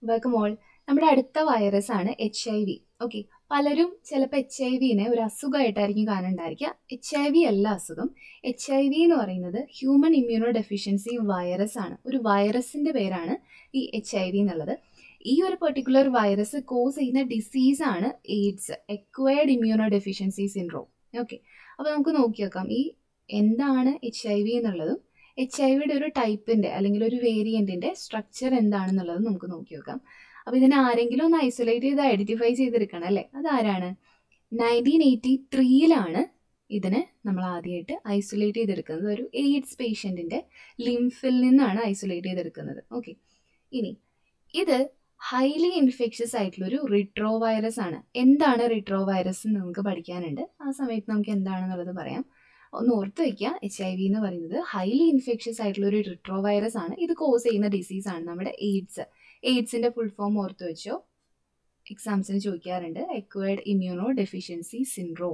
welcome all നമ്മുടെ അടുത്ത virus ആണ് എച്ച് ഐ വി ഓക്കെ പലരും ചിലപ്പോൾ എച്ച് ഐ വിനെ ഒരു അസുഖമായിട്ടായിരിക്കും കാണുന്നുണ്ടായിരിക്കുക എച്ച് ഐ വി അല്ല അസുഖം എച്ച് ഐ വി എന്ന് പറയുന്നത് ഹ്യൂമൻ ഇമ്മ്യൂണോ ഡെഫിഷ്യൻസി വൈറസ് ആണ് ഒരു വൈറസിന്റെ പേരാണ് ഈ എച്ച് ഐ വി എന്നുള്ളത് ഈ ഒരു പെർട്ടിക്കുലർ വൈറസ് കോസ് ചെയ്യുന്ന ഡിസീസാണ് AIDS acquired immunodeficiency syndrome okay അപ്പോൾ നമുക്ക് നോക്കി നോക്കാം ഈ എന്താണ് എച്ച് ഐ വി എന്നുള്ളതും എച്ച് ഐ വിയുടെ ഒരു ടൈപ്പിന്റെ അല്ലെങ്കിൽ ഒരു വേരിയന്റിന്റെ സ്ട്രക്ചർ എന്താണെന്നുള്ളത് നമുക്ക് നോക്കി നോക്കാം അപ്പോൾ ഇതിനെ ആരെങ്കിലും ഒന്ന് ഐസൊലേറ്റ് ചെയ്ത് ഐഡന്റിഫൈ ചെയ്തെടുക്കണം അല്ലേ അതാരാണ് നയൻറ്റീൻ എയ്റ്റി ത്രീയിലാണ് ഇതിനെ നമ്മൾ ആദ്യമായിട്ട് ഐസൊലേറ്റ് ചെയ്തെടുക്കുന്നത് ഒരു എയ്ഡ്സ് പേഷ്യൻറ്റിൻ്റെ ലിംഫിൽ നിന്നാണ് ഐസൊലേറ്റ് ചെയ്തെടുക്കുന്നത് ഓക്കെ ഇനി ഇത് ഹൈലി ഇൻഫെക്ഷ്യസ് ആയിട്ടുള്ള ഒരു റിട്രോ വൈറസ് ആണ് എന്താണ് റിട്രോ വൈറസ് എന്ന് നമുക്ക് പഠിക്കാനുണ്ട് ആ സമയത്ത് നമുക്ക് എന്താണെന്നുള്ളത് പറയാം ഒന്ന് ഓർത്ത് വയ്ക്കുക എച്ച് ഐ വി എന്ന് പറയുന്നത് ഹൈലി ഇൻഫെക്ഷ്യസ് ആയിട്ടുള്ള ഒരു റിട്രോ വൈറസ് ആണ് ഇത് കോസ് ചെയ്യുന്ന ഡിസീസ് ആണ് നമ്മുടെ എയ്ഡ്സ് എയ്ഡ്സിന്റെ ഫുൾ ഫോം ഓർത്ത് വെച്ചോ എക്സാംസിന് ചോദിക്കാറുണ്ട് എക്വയർഡ് ഇമ്മ്യൂണോ ഡെഫിഷ്യൻസി സിൻഡ്രോം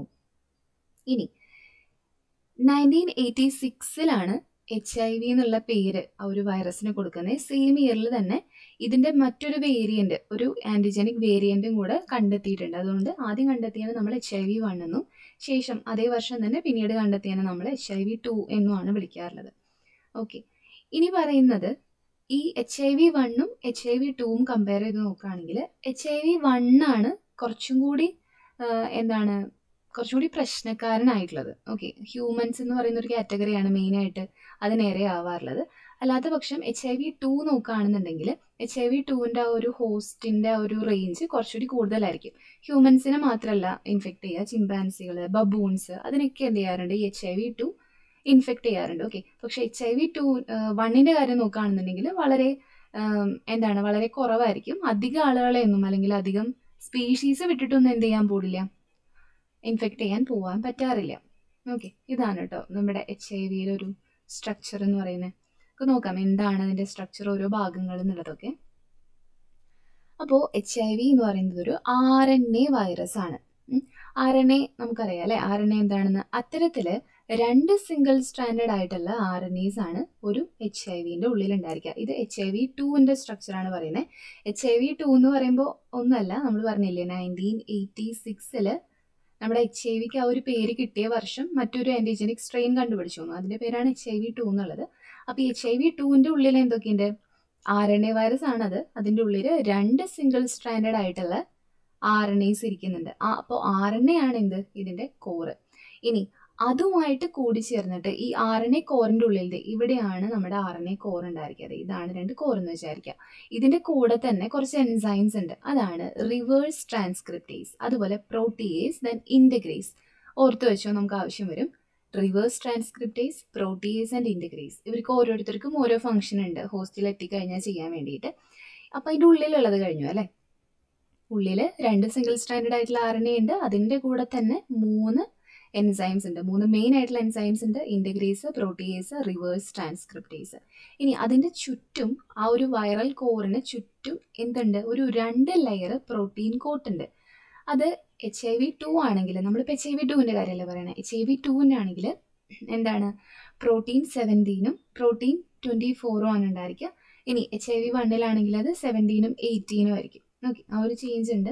ഇനി നയൻറ്റീൻ എയ്റ്റി സിക്സിലാണ് എച്ച് ഐ വി എന്നുള്ള പേര് ആ ഒരു വൈറസിന് കൊടുക്കുന്നത് സെയിം ഇയറിൽ തന്നെ ഇതിന്റെ മറ്റൊരു വേരിയന്റ് ഒരു ആന്റിജനിക് വേരിയന്റും കൂടെ കണ്ടെത്തിയിട്ടുണ്ട് അതുകൊണ്ട് ആദ്യം കണ്ടെത്തിയാണ് നമ്മൾ എച്ച് ഐ വി വൺ എന്നും ശേഷം അതേ വർഷം തന്നെ പിന്നീട് കണ്ടെത്തിയാണ് നമ്മൾ എച്ച് ഐ വി ടു എന്നുമാണ് വിളിക്കാറുള്ളത് ഓക്കെ ഇനി പറയുന്നത് ഈ എച്ച് ഐ വി വണ്ണും എച്ച് ഐ വി ടൂവും കമ്പയർ ചെയ്ത് നോക്കുകയാണെങ്കിൽ എച്ച് ഐ വി വണ്ണാണ് കുറച്ചും കൂടി എന്താണ് കുറച്ചും കൂടി പ്രശ്നക്കാരനായിട്ടുള്ളത് ഓക്കെ ഹ്യൂമൻസ് എന്ന് പറയുന്ന ഒരു കാറ്റഗറിയാണ് മെയിനായിട്ട് അതിനേറെ ആവാറുള്ളത് അല്ലാത്ത പക്ഷം എച്ച് ഐ വി ടു നോക്കുകയാണെന്നുണ്ടെങ്കിൽ എച്ച് ഐ വി ടുവിൻ്റെ ആ ഒരു ഹോസ്റ്റിൻ്റെ ആ ഒരു റേഞ്ച് കുറച്ചുകൂടി കൂടുതലായിരിക്കും ഹ്യൂമൻസിനെ മാത്രമല്ല ഇൻഫെക്ട് ചെയ്യുക ചിമ്പാൻസികൾ ബബൂൺസ് അതിനൊക്കെ എന്ത് ചെയ്യാറുണ്ട് ഈ H I V two infect ചെയ്യാറുണ്ട് ഓക്കെ പക്ഷെ എച്ച് ഐ വി ടു വണ്ണിൻ്റെ കാര്യം നോക്കുകയാണെന്നുണ്ടെങ്കിൽ വളരെ എന്താണ് വളരെ കുറവായിരിക്കും അധികം ആളുകളെയൊന്നും അല്ലെങ്കിൽ അധികം സ്പീഷീസ് വിട്ടിട്ടൊന്നും എന്ത് ചെയ്യാൻ പോടില്ല ഇൻഫെക്ട് ചെയ്യാൻ പോകാൻ പറ്റാറില്ല ഓക്കെ ഇതാണ് കേട്ടോ നമ്മുടെ എച്ച് ഐ വിയുടെ ഒരു സ്ട്രക്ചർ എന്ന് പറയുന്നത് നമുക്ക് നോക്കാം എന്താണ് അതിൻ്റെ സ്ട്രക്ചർ ഓരോ ഭാഗങ്ങൾ എന്നുള്ളതൊക്കെ അപ്പോൾ എച്ച് ഐ വി എന്ന് പറയുന്നത് ഒരു ആർ എൻ എ വൈറസ് ആണ് ആർ എൻ എ നമുക്കറിയാം അല്ലേ ആർ എൻ എ എന്താണെന്ന് അത്തരത്തിൽ രണ്ട് സിംഗിൾ സ്റ്റാൻഡേർഡ് ആയിട്ടുള്ള ആർ എൻ എസ് ആണ് ഒരു എച്ച് ഐ വിൻ്റെ ഉള്ളിൽ ഉണ്ടായിരിക്കുക ഇത് എച്ച് ഐ വി ടുവിൻ്റെ സ്ട്രക്ചറാണ് പറയുന്നത് എച്ച് ഐ വി ടു എന്ന് പറയുമ്പോൾ ഒന്നല്ല നമ്മൾ പറഞ്ഞില്ലേ നയൻറ്റീൻ എയ്റ്റി സിക്സിൽ നമ്മുടെ എച്ച് ഐ വിക്ക് ആ ഒരു പേര് കിട്ടിയ വർഷം മറ്റൊരു ആൻറ്റിജനിക് സ്ട്രെയിൻ കണ്ടുപിടിച്ചു വന്നു അതിൻ്റെ പേരാണ് എച്ച് ഐ വി ടു എന്നുള്ളത് അപ്പോൾ ഈ എച്ച് ഐ വി ടുവിൻ്റെ ഉള്ളിൽ എന്തൊക്കെയുണ്ട് ആർ എൻ എ വൈറസ് ആണത് അതിൻ്റെ ഉള്ളിൽ രണ്ട് സിംഗിൾ സ്റ്റാൻഡേർഡ് ആയിട്ടുള്ള ആർ എൻ എസ് ഇരിക്കുന്നുണ്ട് ആ അപ്പോൾ ആർ എൻ എ ആണ് എന്ത് ഇതിൻ്റെ കോറ് ഇനി അതുമായിട്ട് കൂടി ചേർന്നിട്ട് ഈ ആർ എൻ എ കോറിൻ്റെ ഉള്ളിൽ ഇവിടെയാണ് നമ്മുടെ ആർ എൻ എ കോർ ഉണ്ടായിരിക്കുക ഇതാണ് രണ്ട് കോർ എന്ന് വിചാരിക്കുക ഇതിൻ്റെ കൂടെ തന്നെ കുറച്ച് എൻസൈംസ് ഉണ്ട് അതാണ് റിവേഴ്സ് ട്രാൻസ്ക്രിപ്റ്റേസ് അതുപോലെ പ്രോട്ടിയേസ് ദെൻ ഇൻറ്റഗ്രേസ് ഓർത്ത് വെച്ചോ നമുക്ക് ആവശ്യം വരും reverse transcriptase protease and integrase ഇവർക്ക് ഓരോരുത്തർക്കും ഓരോ ഫംഗ്ഷൻ ഉണ്ട് ഹോസ്റ്റലിൽ എത്തിക്കഴിഞ്ഞാൽ ചെയ്യാൻ വേണ്ടിയിട്ട് അപ്പോൾ അതിൻ്റെ ഉള്ളിലുള്ളത് കഴിഞ്ഞു അല്ലേ ഉള്ളിൽ രണ്ട് സിംഗിൾ സ്റ്റാൻഡേർഡ് ആയിട്ടുള്ള ആർ എൻ എ ഉണ്ട് അതിൻ്റെ കൂടെ തന്നെ മൂന്ന് എൻസൈംസ് ഉണ്ട് മൂന്ന് മെയിൻ ആയിട്ടുള്ള എൻസൈംസ് ഉണ്ട് ഇൻറ്റഗ്രേസ് പ്രോട്ടിയേസ് റിവേഴ്സ് ട്രാൻസ്ക്രിപ്റ്റേസ് ഇനി അതിൻ്റെ ചുറ്റും ആ ഒരു വൈറൽ കോറിന് ചുറ്റും എന്തുണ്ട് ഒരു രണ്ട് ലെയർ പ്രോട്ടീൻ കോട്ട് ഉണ്ട് അത് എച്ച് ഐ വി ടു ആണെങ്കിൽ നമ്മളിപ്പോൾ എച്ച് ഐ വി ടുവിൻ്റെ കാര്യമല്ലേ പറയുന്നത് എച്ച് ഐ വി ടുവിനാണെങ്കിൽ എന്താണ് പ്രോട്ടീൻ സെവൻറ്റീനും പ്രോട്ടീൻ ട്വൻറ്റി ഫോറും ആണ് ഉണ്ടായിരിക്കുക ഇനി എച്ച് ഐ വി വണ്ണിലാണെങ്കിൽ അത് സെവൻറ്റീനും എയ്റ്റീനും ആയിരിക്കും ഓക്കെ ആ ഒരു ചേഞ്ച് ഉണ്ട്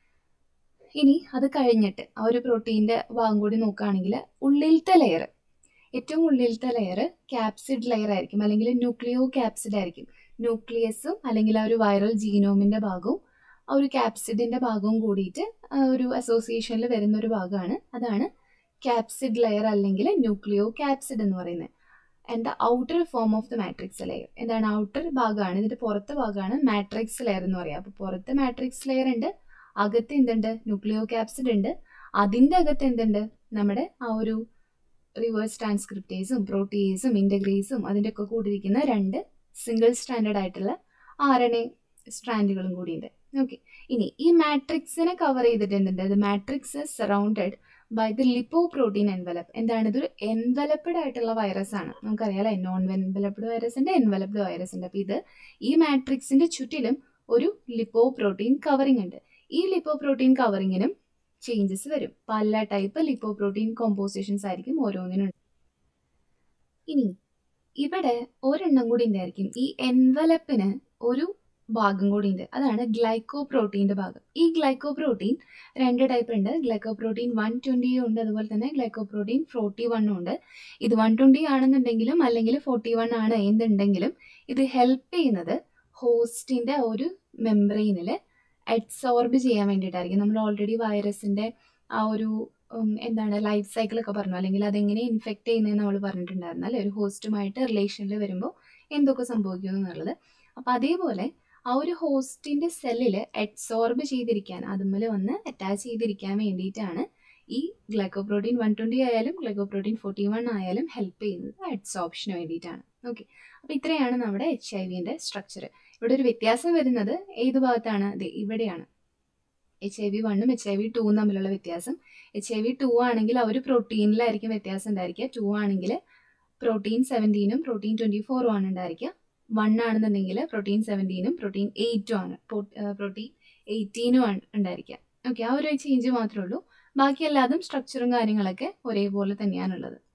ഇനി അത് കഴിഞ്ഞിട്ട് ആ ഒരു പ്രോട്ടീൻ്റെ ഭാഗം കൂടി നോക്കുകയാണെങ്കിൽ ഉള്ളിലത്തെ ലെയർ ഏറ്റവും ഉള്ളിലത്തെ ലെയർ ക്യാപ്സിഡ് ലെയർ ആയിരിക്കും അല്ലെങ്കിൽ ന്യൂക്ലിയോ ക്യാപ്സിഡ് ആയിരിക്കും ന്യൂക്ലിയസും അല്ലെങ്കിൽ ആ ഒരു വൈറൽ ജീനോമിൻ്റെ ഭാഗവും ആ ഒരു ക്യാപ്സിഡിൻ്റെ ഭാഗവും കൂടിയിട്ട് ഒരു അസോസിയേഷനിൽ വരുന്ന ഒരു ഭാഗമാണ് അതാണ് ക്യാപ്സിഡ് ലെയർ അല്ലെങ്കിൽ ന്യൂക്ലിയോ ക്യാപ്സിഡ് എന്ന് പറയുന്നത് and the outer form of the matrix layer എന്താണ് ഔട്ടർ ഭാഗമാണ് ഇതിൻ്റെ പുറത്തെ ഭാഗമാണ് മാട്രിക്സ് ലെയർ എന്ന് പറയുക അപ്പോൾ പുറത്ത് മാട്രിക്സ് ലെയർ ഉണ്ട് അകത്ത് എന്തുണ്ട് ന്യൂക്ലിയോ ക്യാപ്സിഡ് ഉണ്ട് അതിൻ്റെ അകത്ത് എന്തുണ്ട് നമ്മുടെ ആ ഒരു റിവേഴ്സ് ട്രാൻസ്ക്രിപ്റ്റേസും പ്രോട്ടീസും ഇൻറ്റഗ്രേസും അതിൻ്റെ ഒക്കെ കൂടിയിരിക്കുന്ന രണ്ട് സിംഗിൾ സ്റ്റാൻഡേർഡ് ആയിട്ടുള്ള ആർ എൻ എ സ്ട്രാൻഡുകളും കൂടിയുണ്ട് ഓക്കെ ഇനി ഈ മാട്രിക്സിനെ കവർ ചെയ്തിട്ടുണ്ട് ഇത് matrix surrounded by the lipoprotein envelope എന്താണ് ഇതൊരു എൻവലപ്ഡ് ആയിട്ടുള്ള വൈറസ് ആണ് നമുക്കറിയാലോ നോൺ എൻവലപ്ഡ് വൈറസ് ഉണ്ട് എൻവലപ്ഡ് വൈറസ് ഉണ്ട് അപ്പോൾ ഇത് ഈ മാട്രിക്സിന്റെ ചുറ്റിലും ഒരു ലിപ്പോ പ്രോട്ടീൻ കവറിംഗ് ഉണ്ട് ഈ ലിപ്പോ പ്രോട്ടീൻ കവറിങ്ങിനും ചേഞ്ചസ് വരും പല ടൈപ്പ് ലിപ്പോ പ്രോട്ടീൻ കോമ്പോസിഷൻസ് ആയിരിക്കും ഓരോന്നിനും ഇനി ഇവിടെ ഒരെണ്ണം കൂടി ഉണ്ടായിരിക്കും ഈ എൻവലപ്പിന് ഒരു ഭാഗം കൂടി ഉണ്ട് അതാണ് ഗ്ലൈക്കോ പ്രോട്ടീൻ്റെ ഭാഗം ഈ ഗ്ലൈക്കോ പ്രോട്ടീൻ രണ്ട് ടൈപ്പ് ഉണ്ട് ഗ്ലൈക്കോ പ്രോട്ടീൻ വൺ ട്വൻറ്റിയും ഉണ്ട് അതുപോലെ തന്നെ ഗ്ലൈക്കോ പ്രോട്ടീൻ ഫോർട്ടി വണ്ണും ഉണ്ട് ഇത് വൺ ട്വൻറ്റി ആണെന്നുണ്ടെങ്കിലും അല്ലെങ്കിൽ ഫോർട്ടി വൺ ആണ് എന്തുണ്ടെങ്കിലും ഇത് ഹെൽപ്പ് ചെയ്യുന്നത് ഹോസ്റ്റിൻ്റെ ഒരു മെംബ്രെയിനിൽ അഡ്സോർബ് ചെയ്യാൻ വേണ്ടിയിട്ടായിരിക്കും നമ്മൾ ഓൾറെഡി വൈറസിൻ്റെ ആ ഒരു ഉം, എന്താണ് ലൈഫ് സൈക്കിളൊക്കെ പറഞ്ഞു അല്ലെങ്കിൽ അതെങ്ങനെ ഇൻഫെക്റ്റ് ചെയ്യുന്നതെന്ന് നമ്മൾ പറഞ്ഞിട്ടുണ്ടായിരുന്നു അല്ലേ ഒരു ഹോസ്റ്റുമായിട്ട് റിലേഷനിൽ വരുമ്പോൾ എന്തൊക്കെ സംഭവിക്കുന്നു എന്നുള്ളത് അപ്പോൾ അതേപോലെ ആ ഒരു ഹോസ്റ്റിൻ്റെ സെല്ലിൽ അഡ്സോർബ് ചെയ്തിരിക്കാൻ അതുമ്മൽ വന്ന് അറ്റാച്ച് ചെയ്തിരിക്കാൻ വേണ്ടിയിട്ടാണ് ഈ ഗ്ലൈക്കോപ്രോട്ടീൻ വൺ ട്വൻറ്റി ആയാലും ഗ്ലൈക്കോപ്രോട്ടീൻ ഫോർട്ടി വൺ ആയാലും ഹെൽപ്പ് ചെയ്യുന്നത് അഡ്സോപ്ഷന് വേണ്ടിയിട്ടാണ് ഓക്കെ അപ്പോൾ ഇത്രയാണ് നമ്മുടെ എച്ച് ഐ വിൻ്റെ സ്ട്രക്ചർ ഇവിടെ ഒരു വ്യത്യാസം വരുന്നത് ഏത് ഭാഗത്താണ് ദേ ഇവിടെയാണ് എച്ച് ഐ വി വണ്ണും എച്ച് ഐ വി ടൂവും തമ്മിലുള്ള വ്യത്യാസം എച്ച് ഐ വി ടു ആണെങ്കിൽ ആ ഒരു പ്രോട്ടീനിലായിരിക്കും വ്യത്യാസം ഉണ്ടായിരിക്കുക ടു ആണെങ്കിൽ പ്രോട്ടീൻ സെവൻറ്റീനും പ്രോട്ടീൻ ട്വൻറ്റി ഫോറും ആണ് ഉണ്ടായിരിക്കുക വൺ ആണെന്നുണ്ടെങ്കിൽ പ്രോട്ടീൻ സെവൻറ്റീനും പ്രോട്ടീൻ എയ്റ്റും ആണ് പ്രോട്ടീൻ എയ്റ്റീനും ആണ് ഉണ്ടായിരിക്കുക ഓക്കെ ആ ഒരു ചേഞ്ച് മാത്രമേ ഉള്ളൂ ബാക്കി എല്ലാതും സ്ട്രക്ചറും കാര്യങ്ങളൊക്കെ ഒരേപോലെ തന്നെയാണുള്ളത്